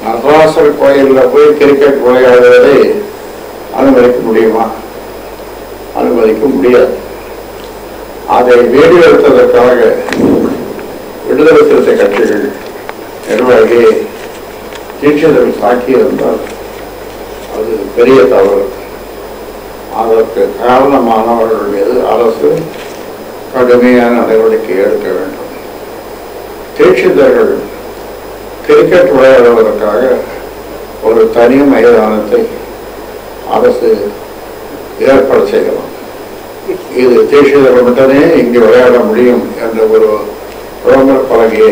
நடராசர் கோயிலில் போய் கிரிக்கெட் விளையாடுவதை அனுமதிக்க முடியுமா அனுமதிக்க முடியாது அதை வீடியோ எடுத்ததற்காக விடுதலை சிறுத்தை கட்சிகள் நிர்வாகி தீட்சிதர்கள் தாக்கியிருந்தால் அது பெரிய தவறு அதற்கு காரணமானவர்கள் மீது அரசு கடுமையான நடவடிக்கை எடுக்க வேண்டும் தீட்சிதர்கள் கிரிக்கெட் விளையாடுவதற்காக ஒரு தனி மைதானத்தை அரசு ஏற்பாடு செய்யலாம் இது தீட்சிதர்கள் மட்டுமே இங்கு விளையாட முடியும் என்ற ஒரு விளம்பர பலகையை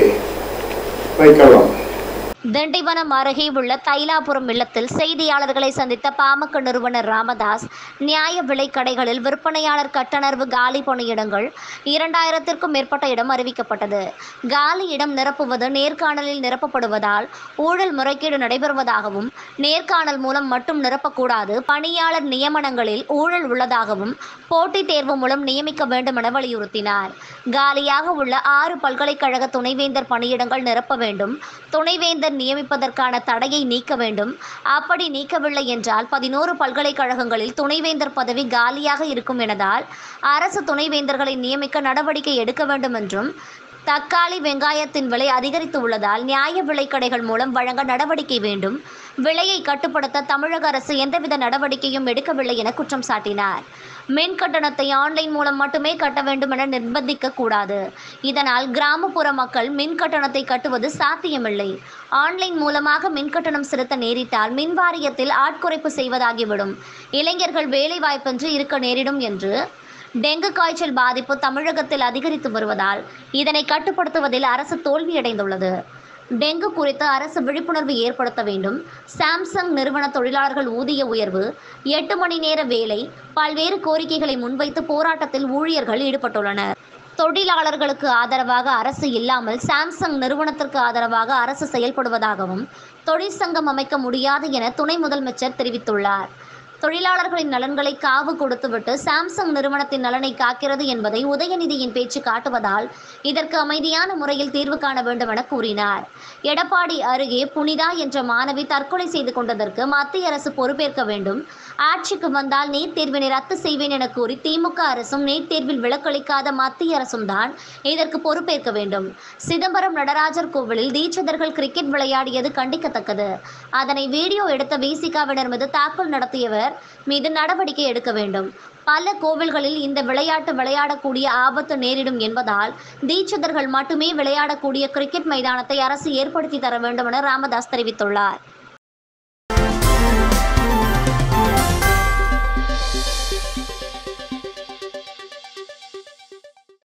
வைக்கலாம் திண்டிவனம் அருகே உள்ள தைலாபுரம் இல்லத்தில் செய்தியாளர்களை சந்தித்த பாமக நிறுவனர் ராமதாஸ் நியாய விலை கடைகளில் விற்பனையாளர் கட்டணர்வு காலி பணியிடங்கள் இரண்டாயிரத்திற்கும் மேற்பட்ட இடம் அறிவிக்கப்பட்டது காலி இடம் நிரப்புவது நேர்காணலில் நிரப்பப்படுவதால் ஊழல் முறைகேடு நடைபெறுவதாகவும் நேர்காணல் மூலம் மட்டும் நிரப்பக்கூடாது பணியாளர் நியமனங்களில் ஊழல் உள்ளதாகவும் போட்டித் தேர்வு மூலம் நியமிக்க வேண்டும் என வலியுறுத்தினார் காலியாக உள்ள ஆறு பல்கலைக்கழக துணைவேந்தர் பணியிடங்கள் நிரப்ப வேண்டும் துணைவேந்தர் நியமிப்பதற்கான தடையை நீக்க வேண்டும் அப்படி நீக்கவில்லை என்றால் பதினோரு பல்கலைக்கழகங்களில் துணைவேந்தர் பதவி காலியாக இருக்கும் எனதால் அரசு துணைவேந்தர்களை நியமிக்க நடவடிக்கை எடுக்க வேண்டும் என்றும் தக்காளி வெங்காயத்தின் விலை அதிகரித்து உள்ளதால் நியாய விலைக் கடைகள் மூலம் வழங்க நடவடிக்கை வேண்டும் விலையை கட்டுப்படுத்த தமிழக அரசு எந்தவித நடவடிக்கையும் எடுக்கவில்லை என குற்றம் சாட்டினார் மின் கட்டணத்தை ஆன்லைன் மூலம் மட்டுமே கட்ட வேண்டும் என நிர்பந்திக்க கூடாது இதனால் கிராமப்புற மக்கள் மின் கட்டணத்தை கட்டுவது சாத்தியமில்லை ஆன்லைன் மூலமாக மின் கட்டணம் செலுத்த நேரிட்டால் மின் வாரியத்தில் ஆட்குறைப்பு செய்வதாகிவிடும் இளைஞர்கள் வேலைவாய்ப்பின்றி இருக்க நேரிடும் என்று டெங்கு காய்ச்சல் பாதிப்பு தமிழகத்தில் அதிகரித்து வருவதால் இதனை கட்டுப்படுத்துவதில் அரசு தோல்வியடைந்துள்ளது டெங்கு குறித்து அரசு விழிப்புணர்வு ஏற்படுத்த வேண்டும் சாம்சங் நிறுவன தொழிலாளர்கள் ஊதிய உயர்வு எட்டு மணி நேர வேலை பல்வேறு கோரிக்கைகளை முன்வைத்து போராட்டத்தில் ஊழியர்கள் ஈடுபட்டுள்ளனர் தொழிலாளர்களுக்கு ஆதரவாக அரசு இல்லாமல் சாம்சங் நிறுவனத்திற்கு ஆதரவாக அரசு செயல்படுவதாகவும் தொழிற்சங்கம் அமைக்க முடியாது என துணை முதலமைச்சர் தெரிவித்துள்ளார் தொழிலாளர்களின் நலன்களை காவு கொடுத்துவிட்டு சாம்சங் நிறுவனத்தின் நலனை காக்கிறது என்பதை உதயநிதியின் பேச்சு காட்டுவதால் இதற்கு அமைதியான முறையில் தீர்வு காண வேண்டும் என கூறினார் எடப்பாடி அருகே புனிதா என்ற மாணவி தற்கொலை செய்து கொண்டதற்கு மத்திய அரசு பொறுப்பேற்க வேண்டும் ஆட்சிக்கு வந்தால் நீட் தேர்வினை ரத்து செய்வேன் என கூறி திமுக அரசும் நீட் தேர்வில் விலக்களிக்காத மத்திய அரசும் தான் இதற்கு பொறுப்பேற்க வேண்டும் சிதம்பரம் நடராஜர் கோவிலில் தீட்சிதர்கள் கிரிக்கெட் விளையாடியது கண்டிக்கத்தக்கது அதனை வீடியோ எடுத்த விசிகாவினர் மீது தாக்கல் நடத்தியவர் மீது நடவடிக்கை எடுக்க வேண்டும் பல கோவில்களில் இந்த விளையாட்டு விளையாடக்கூடிய ஆபத்து நேரிடும் என்பதால் தீட்சிதர்கள் மட்டுமே விளையாடக்கூடிய கிரிக்கெட் மைதானத்தை அரசு ஏற்படுத்தி தர வேண்டும் என ராமதாஸ் தெரிவித்துள்ளார்